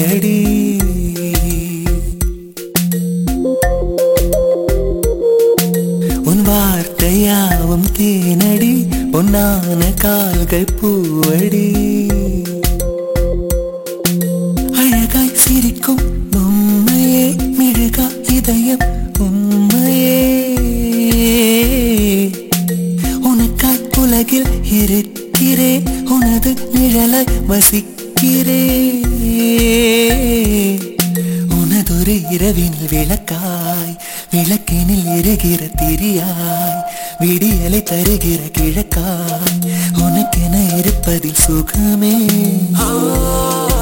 அடி உன் வார்த்தையாவும் தேனடி பொன்னான கால்கள் பூவடி அழகாய் சிரிக்கும் பொம்மையே மிழுகா இதயம் உண்மையே உனக்காய் உலகில் இருக்கிறேன் உனது நிழலாய் வசிக்கிறேன் உனதொரு இரவின் விளக்காய் விளக்கினில் எரிகிற திரியாய் விடியலை தருகிற கிழக்காய் உனக்கென இருப்பதில் சுகமே